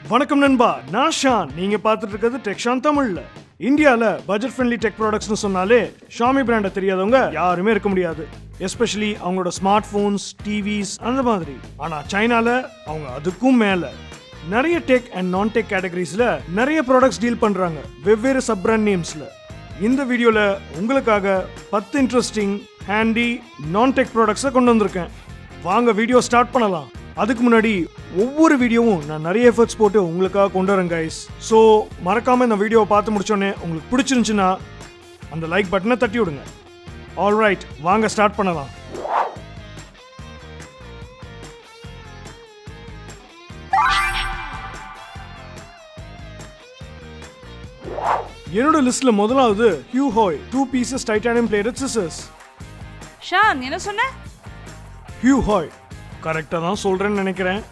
வணக்கம் நண்பா நான் ஷான் நீங்க பார்த்துட்டு இருக்கிறது டெக்ஷான் தமிழ்ல இந்தியால பட்ஜெட் ஃப்ரெண்ட்லி டெக் ப்ராடக்ட்ஸ்னு சொன்னாலே ஷாமி பிராண்டை தெரியாதவங்க யாருமே இருக்க முடியாது எஸ்பெஷலி அவங்களோட ஸ்மார்ட் ஃபோன்ஸ் டிவிஸ் அந்த மாதிரி ஆனா சைனால அவங்க அதுக்கும் மேல நிறைய டெக் அண்ட் நான் டெக் கேட்டகரிஸ்ல நிறைய ப்ராடக்ட்ஸ் டீல் பண்றாங்க வெவ்வேறு சப் பிராண்ட் நேம்ஸ்ல இந்த வீடியோல உங்களுக்காக பத்து இன்ட்ரெஸ்டிங் ஹேண்டி நான் டெக் ப்ராடக்ட்ஸை கொண்டு வந்திருக்கேன் வாங்க வீடியோ ஸ்டார்ட் பண்ணலாம் அதுக்கு முன்னாடி ஒவ்வொரு வீடியோவும் நான் நிறைய எஃபர்ட்ஸ் போட்டு உங்களுக்காக கொண்டு வரேன் கைஸ் ஸோ மறக்காம இந்த வீடியோவை பார்த்து முடிச்சோடனே உங்களுக்கு பிடிச்சிருந்துச்சுன்னா அந்த லைக் பட்டனை தட்டி விடுங்க ஆல்ரைட் வாங்க ஸ்டார்ட் பண்ணலாம் என்னோட லிஸ்ட்ல முதலாவது ஹியூ ஹோய் two pieces titanium bladed scissors ஷான் என்ன சொன்ன ஹியூ ஹாய் கரெக்டாக தான் சொல்கிறேன்னு நினைக்கிறேன்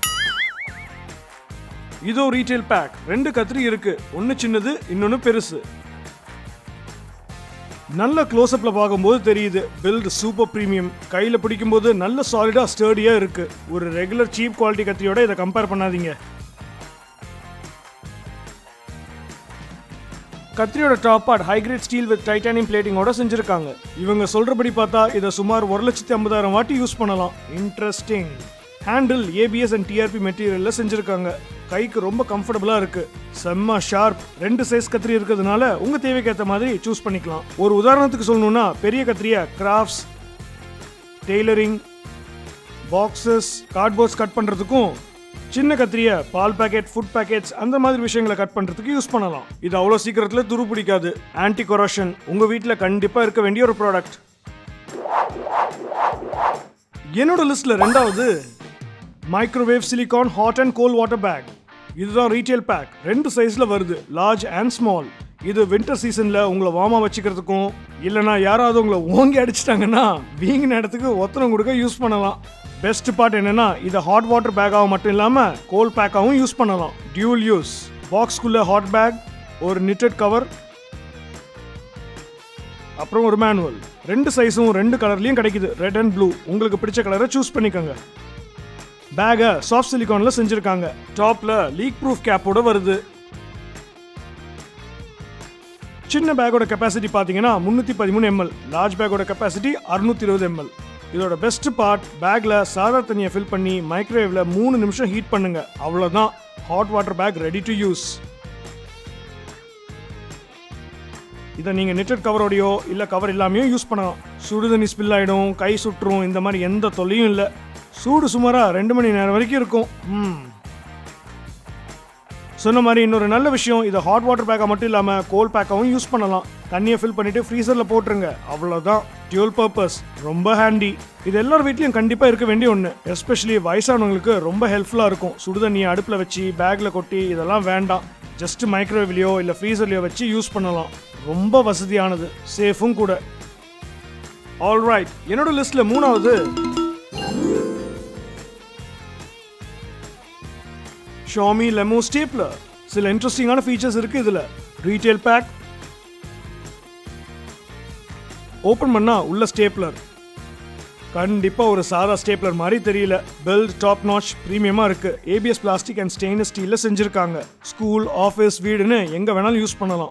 இதோ ரீட்டைல் பேக் ரெண்டு கத்திரி இருக்கு ஒன்று சின்னது இன்னொன்று பெருசு நல்ல க்ளோஸ்அப்ல பார்க்கும்போது தெரியுது பில்ட் சூப்பர் ப்ரீமியம் கையில் பிடிக்கும்போது நல்ல சாலிடாக ஸ்டர்டியாக இருக்கு ஒரு ரெகுலர் சீப் குவாலிட்டி கத்திரியோட இதை கம்பேர் பண்ணாதீங்க கத்திரியோட top part high grade steel with titanium பிளேட்டிங்கோட செஞ்சிருக்காங்க இவங்க சொல்றபடி பார்த்தா இதை சுமார் ஒரு லட்சத்தி ஐம்பதாயிரம் வாட்டி யூஸ் பண்ணலாம் interesting handle ABS and TRP மெட்டீரியல்ல செஞ்சிருக்காங்க கைக்கு ரொம்ப கம்ஃபர்டபுளா இருக்கு செம்ம ஷார்ப் ரெண்டு சைஸ் கத்திரி இருக்கிறதுனால உங்க தேவைக்கு ஏற்ற மாதிரி சூஸ் பண்ணிக்கலாம் ஒரு உதாரணத்துக்கு சொல்லணும்னா பெரிய கத்திரியை crafts tailoring boxes cardboards cut பண்றதுக்கும் சின்ன கத்திரிய பால் பாக்கெட் ஃபுட் பேக்கெட்ஸ் அந்த மாதிரி விஷயங்களை கட் பண்றதுக்கு யூஸ் பண்ணலாம் இது அவ்வளோ சீக்கிரத்துல துரு பிடிக்காது ஆன்டி கொரோஷன் உங்க வீட்டில் கண்டிப்பா இருக்க வேண்டிய ஒரு ப்ராடக்ட் என்னோட லிஸ்ட்ல ரெண்டாவது microwave silicone hot and cold water bag இதுதான் ரீட்டைல் பேக் ரெண்டு சைஸ்ல வருது லார்ஜ் அண்ட் ஸ்மால் இது வின்டர் சீசன்ல உங்களை வார்மா வச்சுக்கிறதுக்கும் இல்லைனா யாராவது உங்களை ஓங்கி அடிச்சிட்டாங்கன்னா வீங்கின இடத்துக்கு ஒத்தனம் கொடுக்க யூஸ் பண்ணலாம் பெஸ்ட் பார்ட் என்னன்னா இதை ஹாட் வாட்டர் பேக்காக மட்டும் இல்லாம கோல் பேக்காகவும் யூஸ் பண்ணலாம் டியூல் யூஸ் பாக்ஸ்குள்ள ஹாட் பேக் ஒரு knitted கவர் அப்புறம் ஒரு மேனுவல் ரெண்டு சைஸும் ரெண்டு கலர்லயும் கிடைக்குது ரெட் அண்ட் ப்ளூ உங்களுக்கு பிடிச்ச கலரை சூஸ் பண்ணிக்கோங்க பேக்கை சாஃப்ட் சிலிகான்ல செஞ்சிருக்காங்க டாப்ல லீக் ப்ரூஃப் கேப்போட வருது சின்ன பேக்கோட கெப்பாசிட்டி பார்த்தீங்கன்னா முந்நூற்றி பதிமூணு எம்எல் லார்ஜ் பேக்கோட கெப்பாசிட்டி அறுநூத்தி இருபது எம்எல் இதோட பெஸ்ட் பார்ட் பேக்ல சாதா தண்ணியை ஃபில் பண்ணி மைக்ரோவேவ்ல மூணு நிமிஷம் ஹீட் பண்ணுங்க அவ்வளோதான் hot water bag ready to use இதை நீங்கள் நெட்டட் கவரோடையோ இல்லை கவர் இல்லாமையோ யூஸ் பண்ணலாம் சுடு தண்ணி ஸ்பில் ஆகிடும் கை சுட்டுரும் இந்த மாதிரி எந்த தொல்லையும் இல்லை சூடு சுமாராக ரெண்டு மணி நேரம் வரைக்கும் இருக்கும் ம் சொன்ன மாதிரி இன்னொரு நல்ல விஷயம் இதை ஹாட் வாட்டர் பேக்காக மட்டும் இல்லாமல் கோல் பேக்காகவும் யூஸ் பண்ணலாம் தண்ணியை ஃபில் பண்ணிட்டு ஃப்ரீசரில் போட்டுருங்க அவ்வளோதான் டியூல் பர்பஸ் ரொம்ப ஹேண்டி இது எல்லார் வீட்லையும் கண்டிப்பாக இருக்க வேண்டிய ஒன்று எஸ்பெஷலி வயசானவங்களுக்கு ரொம்ப ஹெல்ப்ஃபுல்லாக இருக்கும் சுடு தண்ணியை அடுப்பில் வச்சு பேக்கில் கொட்டி இதெல்லாம் வேண்டாம் ஜஸ்ட் மைக்ரோவேவ்லையோ இல்லை ஃப்ரீசர்லையோ வச்சு யூஸ் பண்ணலாம் ரொம்ப வசதியானது சேஃபும் கூட ஆல்ரைட் என்னோட லிஸ்ட்ல மூணாவது ஷாமி லெமோ ஸ்டேப்லர் சில இன்ட்ரெஸ்டிங்கான ஃபீச்சர்ஸ் இருக்கு இதுல ரீட்டைல் பேக் ஓபன் பண்ணா உள்ள ஸ்டேப்லர் கண்டிப்பா ஒரு சாதா ஸ்டேப்லர் மாதிரி தெரியல பெல்ட் டாப் நாச் பிரீமியமா இருக்கு ஏபிஎஸ் பிளாஸ்டிக் அண்ட் ஸ்டெயின்லெஸ் ஸ்டீல்ல செஞ்சிருக்காங்க ஸ்கூல் ஆஃபீஸ் வீடுன்னு எங்க வேணாலும் யூஸ் பண்ணலாம்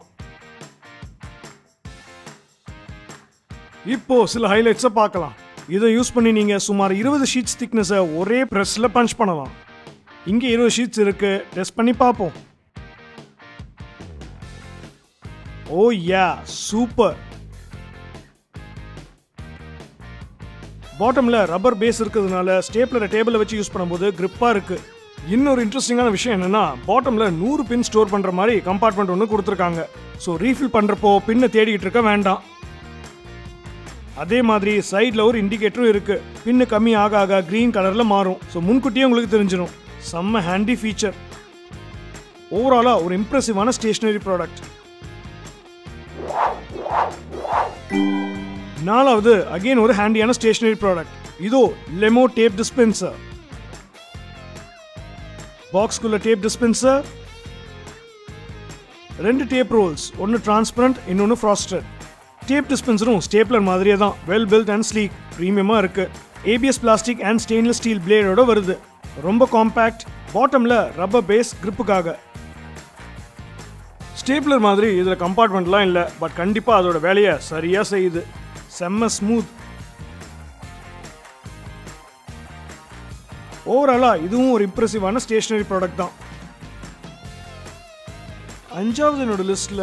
இப்போ சில ஹைலைட்ஸை பார்க்கலாம் இதை யூஸ் பண்ணி நீங்க சுமார் இருபது ஷீட்ஸ் திக்னஸை ஒரே ப்ரெஸ்ல பஞ்ச் பண்ணலாம் இங்க இருபது ஷீட்ஸ் இருக்கு டெஸ்ட் பண்ணி பார்ப்போம் ஓ யா சூப்பர் பாட்டம்ல ரப்பர் பேஸ் இருக்கிறதுனால ஸ்டேப்லரை டேபிள வச்சு யூஸ் பண்ணும்போது கிரிப்பா இருக்கு இன்னொரு இன்ட்ரெஸ்டிங்கான விஷயம் என்னன்னா பாட்டம்ல நூறு பின் ஸ்டோர் பண்ற மாதிரி கம்பார்ட்மெண்ட் ஒன்று கொடுத்துருக்காங்க ஸோ ரீஃபில் பண்றப்போ பின்னை தேடிக்கிட்டு இருக்க வேண்டாம் அதே மாதிரி சைடில் ஒரு இண்டிகேட்டரும் இருக்கு பின்னு கம்மி ஆக ஆக கிரீன் கலர்ல மாறும் ஸோ முன்கூட்டியே உங்களுக்கு தெரிஞ்சிடும் செம்ம ஹேண்டி ஃபீச்சர் ஓவராலா ஒரு இம்ப்ரெசிவான ஸ்டேஷனரி ப்ராடக்ட் நாலாவது அகைன் ஒரு ஹேண்டியான ஸ்டேஷனரி ப்ராடக்ட் இதோ லெமோ டேப் டிஸ்பென்சர் பாக்ஸ்குள்ள டேப் டிஸ்பென்சர் ரெண்டு டேப் ரோல்ஸ் ஒன்று டிரான்ஸ்பரண்ட் இன்னொன்று ஃப்ராஸ்டட் டேப் டிஸ்பென்சரும் ஸ்டேப்லர் மாதிரியே தான் வெல் பில்ட் அண்ட் ஸ்லீக் ப்ரீமியமாக இருக்கு ABS plastic and stainless steel பிளேடோட வருது ரொம்ப காம்பேக்ட் பாட்டமில் ரப்பர் பேஸ் gripுக்காக ஸ்டேப்லர் மாதிரி இதில் கம்பார்ட்மெண்ட்லாம் இல்லை பட் கண்டிப்பாக அதோட வேலையை சரியாக செய்யுது செம்ம ஸ்மூத் ஓவராலாக இதுவும் ஒரு இம்ப்ரெசிவான ஸ்டேஷனரி ப்ராடக்ட் தான் அஞ்சாவது என்னோட லிஸ்ட்டில்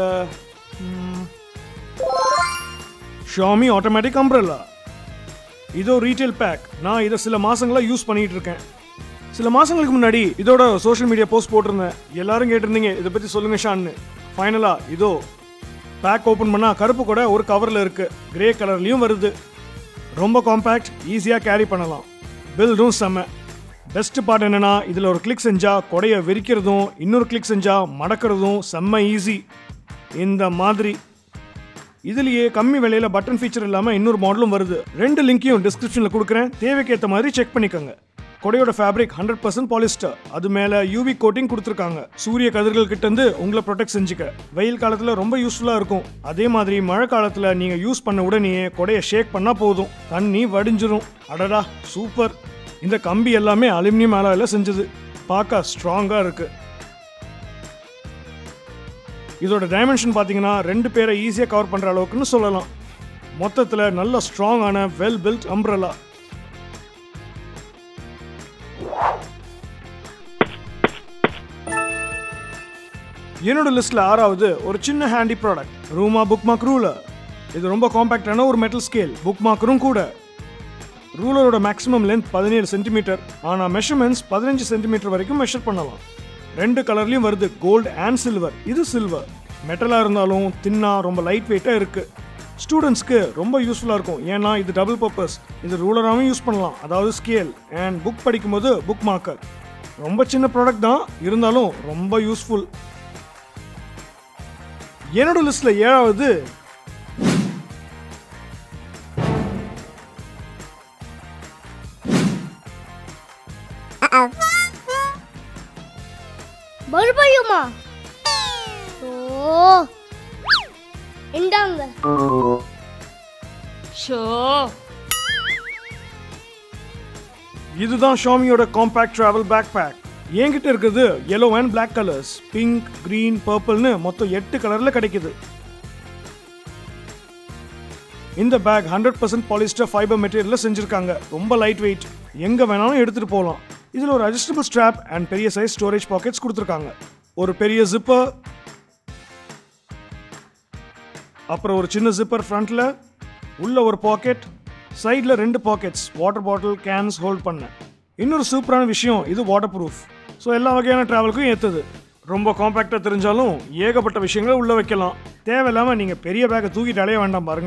ஷாமி ஆட்டோமேட்டிக் அம்ப்ரல்லா இதோ ரீட்டைல் பேக் நான் இதை சில மாசங்களா யூஸ் பண்ணிட்டு இருக்கேன் சில மாசங்களுக்கு முன்னாடி இதோட சோஷியல் மீடியா போஸ்ட் போட்டிருந்தேன் எல்லாரும் கேட்டிருந்தீங்க இதை பத்தி சொல்லுங்க ஷான்னு ஃபைனலா இதோ பேக் ஓபன் பண்ணா கருப்பு கூட ஒரு கவர்ல இருக்கு கிரே கலர்லயும் வருது ரொம்ப காம்பேக்ட் ஈஸியா கேரி பண்ணலாம் பில்டும் செம்ம பெஸ்ட் பார்ட் என்னன்னா இதுல ஒரு கிளிக் செஞ்சா கொடைய விரிக்கிறதும் இன்னொரு கிளிக் செஞ்சா மடக்கிறதும் செம்ம ஈஸி இந்த மாதிரி இதுலயே கம்மி விலையில பட்டன் ஃபீச்சர் இல்லாம இன்னொரு மாடலும் வருது ரெண்டு லிங்கையும் டிஸ்கிரிப்ஷன்ல கொடுக்குறேன் தேவைக்கு ஏத்த மாதிரி செக் பண்ணிக்கோங்க கொடையோட ஃபேப்ரிக் ஹண்ட்ரட் பர்சன்ட் பாலிஸ்டர் அது மேல யூவி கோட்டிங் கொடுத்துருக்காங்க சூரிய கதிர்கள் கிட்ட இருந்து உங்களை ப்ரொடெக்ட் செஞ்சுக்க வெயில் காலத்துல ரொம்ப யூஸ்ஃபுல்லா இருக்கும் அதே மாதிரி மழை காலத்துல நீங்க யூஸ் பண்ண உடனே கொடையை ஷேக் பண்ணா போதும் தண்ணி வடிஞ்சிரும் அடடா சூப்பர் இந்த கம்பி எல்லாமே அலுமினியம் அலாயில செஞ்சது பார்க்க ஸ்ட்ராங்கா இருக்கு இதோட டைமென்ஷன் பார்த்தீங்கன்னா ரெண்டு பேரை ஈஸியாக கவர் பண்ணுற அளவுக்குன்னு சொல்லலாம் மொத்தத்தில் நல்ல ஸ்ட்ராங்கான வெல் பில்ட் அம்ப்ரலா என்னோட லிஸ்ட்ல ஆறாவது ஒரு சின்ன ஹேண்டி ப்ராடக்ட் ரூமா புக் மார்க் ரூலர் இது ரொம்ப காம்பாக்டான ஒரு மெட்டல் ஸ்கேல் புக் மார்க்கரும் கூட ரூலரோட மேக்ஸிமம் லென்த் பதினேழு சென்டிமீட்டர் ஆனால் மெஷர்மெண்ட்ஸ் பதினஞ்சு சென்டிமீட்டர் வரைக்கும் மெஷர் பண்ணலாம் ரெண்டு கலர்லையும் வருது கோல்டு அண்ட் சில்வர் இது சில்வர் மெட்டலாக இருந்தாலும் தின்னா ரொம்ப லைட் வெயிட்டாக இருக்குது ஸ்டூடெண்ட்ஸ்க்கு ரொம்ப யூஸ்ஃபுல்லாக இருக்கும் ஏன்னா இது டபுள் பர்பஸ் இது ரூலராகவும் யூஸ் பண்ணலாம் அதாவது ஸ்கேல் அண்ட் புக் படிக்கும்போது புக் மார்க்கர் ரொம்ப சின்ன ப்ராடக்ட் தான் இருந்தாலும் ரொம்ப யூஸ்ஃபுல் என்னோட லிஸ்ட்ல ஏழாவது மறுபடியுமா ஓ இந்தாங்க ஷோ இதுதான் ஷாமியோட காம்பேக்ட் டிராவல் பேக் பேக் என்கிட்ட இருக்குது yellow and Black colours pink green பர்பிள்னு மொத்தம் எட்டு கலர்ல கிடைக்குது இந்த bag hundred percent polyester fibre மெட்டீரியல்ல செஞ்சிருக்காங்க ரொம்ப லைட் வெயிட் எங்க வேணாலும் எடுத்துட்டு போகலாம் இதுல ஒரு அட்ஜஸ்டபிள் ஸ்ட்ராப் அண்ட் பெரிய சைஸ் ஸ்டோரேஜ் பாக்கெட்ஸ் கொடுத்துருக்காங்க ஒரு பெரிய ஜிப்பர் அப்புறம் ஒரு சின்ன ஜிப்பர் ஃப்ரண்ட்ல உள்ள ஒரு பாக்கெட் சைடில் ரெண்டு pockets water bottle cans hold பண்ண இன்னொரு சூப்பரான விஷயம் இது வாட்டர் ப்ரூஃப் ஸோ எல்லா வகையான ட்ராவலுக்கும் ஏற்றுது ரொம்ப காம்பேக்டாக தெரிஞ்சாலும் ஏகப்பட்ட விஷயங்களை உள்ளே வைக்கலாம் தேவையில்லாமல் நீங்கள் பெரிய பேக்கை தூக்கிட்டு அலைய வேண்டாம் பாருங்க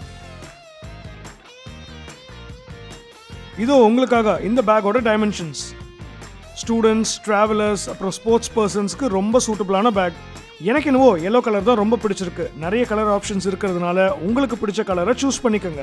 இதோ உங்களுக்காக இந்த பேக்கோட டைமென்ஷன்ஸ் ஸ்டூடெண்ட்ஸ் ட்ராவலர்ஸ் அப்புறம் ஸ்போர்ட்ஸ் பர்சன்ஸ்க்கு ரொம்ப சூட்டபிளான பேக் எனக்கு என்னவோ எல்லோ கலர் தான் ரொம்ப பிடிச்சிருக்கு நிறைய கலர் ஆப்ஷன்ஸ் இருக்கிறதுனால உங்களுக்கு பிடிச்ச கலரை சூஸ் பண்ணிக்கோங்க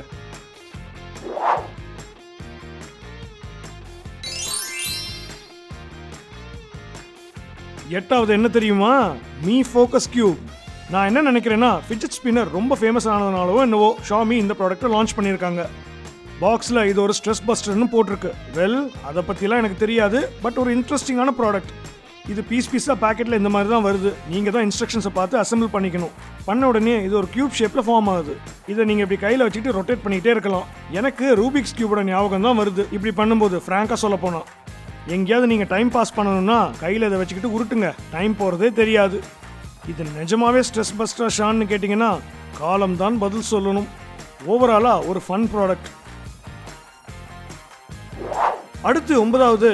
எட்டாவது என்ன தெரியுமா மீ ஃபோக்கஸ் கியூப் நான் என்ன நினைக்கிறேன்னா ஃபிட்ஜெட் ஸ்பின்னர் ரொம்ப ஃபேமஸ் ஆனதுனாலவோ என்னவோ ஷாமி இந்த ப்ராடக்ட்டை லான்ச் பண்ணியிருக்காங்க பாக்ஸில் இது ஒரு ஸ்ட்ரெஸ் பஸ்டர்னு போட்டிருக்கு வெல் அதை பற்றிலாம் எனக்கு தெரியாது பட் ஒரு இன்ட்ரெஸ்டிங்கான ப்ராடக்ட் இது பீஸ் பீஸாக பேக்கெட்டில் இந்த மாதிரி தான் வருது நீங்கள் தான் இன்ஸ்ட்ரக்ஷன்ஸை பார்த்து அசெம்பிள் பண்ணிக்கணும் பண்ண உடனே இது ஒரு கியூப் ஷேப்பில் ஃபார்ம் ஆகுது இதை நீங்கள் இப்படி கையில் வச்சுட்டு ரொட்டேட் பண்ணிகிட்டே இருக்கலாம் எனக்கு ரூபிக்ஸ் கியூபோட ஞாபகம் தான் வருது இப்படி பண்ணும்போது ஃப்ராங்காக சொல்ல போனால் எங்கேயாவது நீங்கள் டைம் பாஸ் பண்ணணும்னா கையில் இதை வச்சுக்கிட்டு உருட்டுங்க டைம் போகிறதே தெரியாது இது நிஜமாவே ஸ்ட்ரெஸ் பஸ்டர் ஷான்னு கேட்டிங்கன்னா காலம் தான் பதில் சொல்லணும் ஓவராலாக ஒரு ஃபன் ப்ராடக்ட் அடுத்து ஒன்பதாவது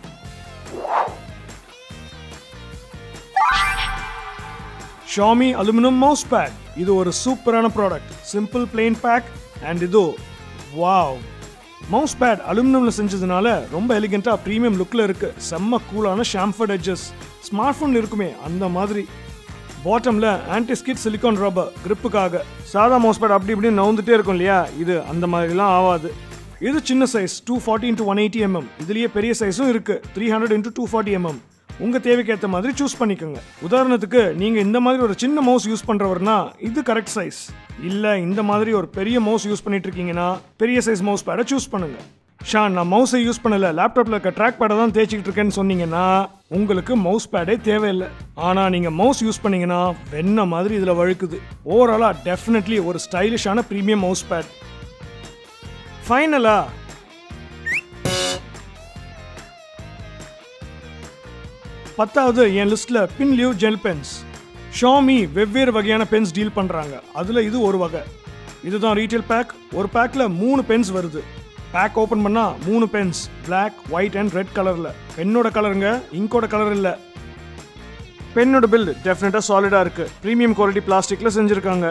ஷாமி அலுமினியம் மவுஸ் பேக் இது ஒரு சூப்பரான product simple plain bag and இதோ வாவ் மவுஸ் பேட் அலுமினியம்ல செஞ்சதுனால ரொம்ப எலிகென்ட்டா ப்ரீமியம் லுக்ல இருக்கு செம்ம கூலான ஷாம்ஃபர்ட் எட்ஜஸ் ஸ்மார்ட் ஃபோன் இருக்குமே அந்த மாதிரி பாட்டம்ல ஆன்டி ஸ்கிட் சிலிகான் ரப்பர் கிரிப்புக்காக சாதா மவுஸ் பேட் அப்படி இப்படி நவுந்துட்டே இருக்கும் இல்லையா இது அந்த மாதிரிலாம் ஆகாது இது சின்ன size two forty into one eighty MM இதுலயே பெரிய சைஸும் இருக்கு three hundred into two forty MM உங்க தேவைக்கு ஏற்ற மாதிரி சூஸ் பண்ணிக்கோங்க உதாரணத்துக்கு நீங்க இந்த மாதிரி ஒரு சின்ன மவுஸ் யூஸ் பண்றவர்னா இது கரெக்ட் சைஸ் இல்ல இந்த மாதிரி ஒரு பெரிய மவுஸ் யூஸ் பண்ணிட்டு இருக்கீங்கன்னா பெரிய சைஸ் மவுஸ் பேடை சூஸ் பண்ணுங்க ஷான் நான் மவுஸை யூஸ் பண்ணல லேப்டாப்ல இருக்க ட்ராக் பேடை தான் தேய்ச்சிக்கிட்டு இருக்கேன்னு சொன்னீங்கன்னா உங்களுக்கு மவுஸ் பேடே தேவையில்லை ஆனா நீங்க மவுஸ் யூஸ் பண்ணீங்கன்னா வெண்ண மாதிரி இதுல வழுக்குது ஓவராலா டெஃபினெட்லி ஒரு ஸ்டைலிஷான ப்ரீமியம் மவுஸ் பேட் ஃபைனலா பத்தாவது என் லிஸ்ட்ல பின்லியூ ஜெல் பென்ஸ் ஷாமி வெவ்வேறு வகையான பென்ஸ் டீல் பண்றாங்க அதுல இது ஒரு வகை இதுதான் ரீட்டைல் பேக் ஒரு பேக்ல மூணு பென்ஸ் வருது பேக் ஓபன் பண்ணா மூணு pens Black white and red கலர்ல பென்னோட கலருங்க இங்கோட கலர் இல்ல பென்னோட பில்ட் டெஃபினட்டா சாலிடா இருக்கு ப்ரீமியம் குவாலிட்டி பிளாஸ்டிக்ல செஞ்சிருக்காங்க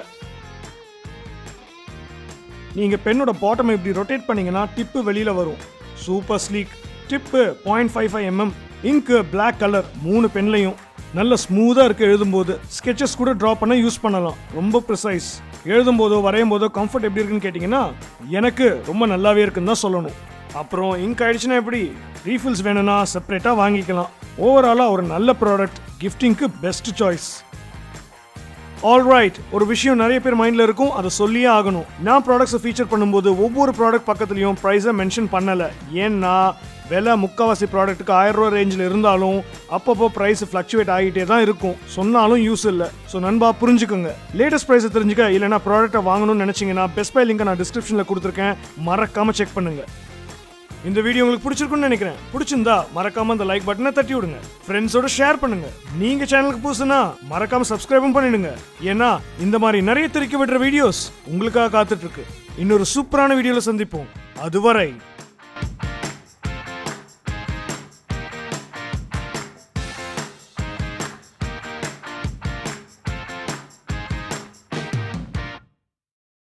நீங்க பென்னோட பாட்டம் இப்படி ரொட்டேட் பண்ணீங்கன்னா டிப்பு வெளியில வரும் super sleek tip point five five MM இங்கு Black கலர் மூணு பென்லையும் நல்ல ஸ்மூதா இருக்கு எழுதும்போது ஸ்கெச்சஸ் கூட ட்ரா பண்ண யூஸ் பண்ணலாம் ரொம்ப ப்ரிசைஸ் எழுதும்போதோ வரையும் போதோ கம்ஃபர்ட் எப்படி இருக்குன்னு கேட்டிங்கன்னா எனக்கு ரொம்ப நல்லாவே இருக்குன்னு தான் சொல்லணும் அப்புறம் இங்க் ஆயிடுச்சுன்னா எப்படி ரீஃபில்ஸ் வேணும்னா செப்பரேட்டாக வாங்கிக்கலாம் ஓவராலாக ஒரு நல்ல ப்ராடக்ட் கிஃப்டிங்க்கு பெஸ்ட் சாய்ஸ் ஆல்ரைட் ஒரு விஷயம் நிறைய பேர் மைண்ட்ல இருக்கும் அதை சொல்லியே ஆகணும் நான் ப்ராடக்ட்ஸை ஃபீச்சர் பண்ணும்போது ஒவ்வொரு ப்ராடக்ட் பக்கத்துலயும் ப்ரைஸை மென்ஷன் பண்ணல ஏன்னா விலை முக்காவாசி ப்ராடக்ட்டுக்கு ஆயிரம் ரூபா ரேஞ்சில் இருந்தாலும் அப்பப்போ ப்ரைஸ் ஃப்ளக்சுவேட் ஆகிட்டே தான் இருக்கும் சொன்னாலும் யூஸ் இல்லை ஸோ நண்பா புரிஞ்சுக்கோங்க லேட்டஸ்ட் ப்ரைஸை தெரிஞ்சுக்க இல்லைனா ப்ராடக்ட்டை வாங்கணும்னு நினைச்சீங்கன்னா பெஸ்ட் பை லிங்கை நான் டிஸ்கிரிப்ஷனில் கொடுத்துருக்கேன் மறக்காம செக் பண்ணுங்க இந்த வீடியோ உங்களுக்கு பிடிச்சிருக்கும்னு நினைக்கிறேன் பிடிச்சிருந்தா மறக்காம அந்த லைக் பட்டனை தட்டி விடுங்க ஃப்ரெண்ட்ஸோட ஷேர் பண்ணுங்க நீங்க சேனலுக்கு புதுசுனா மறக்காம சப்ஸ்கிரைபும் பண்ணிடுங்க ஏன்னா இந்த மாதிரி நிறைய தெரிக்க விடுற வீடியோஸ் உங்களுக்காக காத்துட்டு இருக்கு இன்னொரு சூப்பரான வீடியோல சந்திப்போம் அதுவரை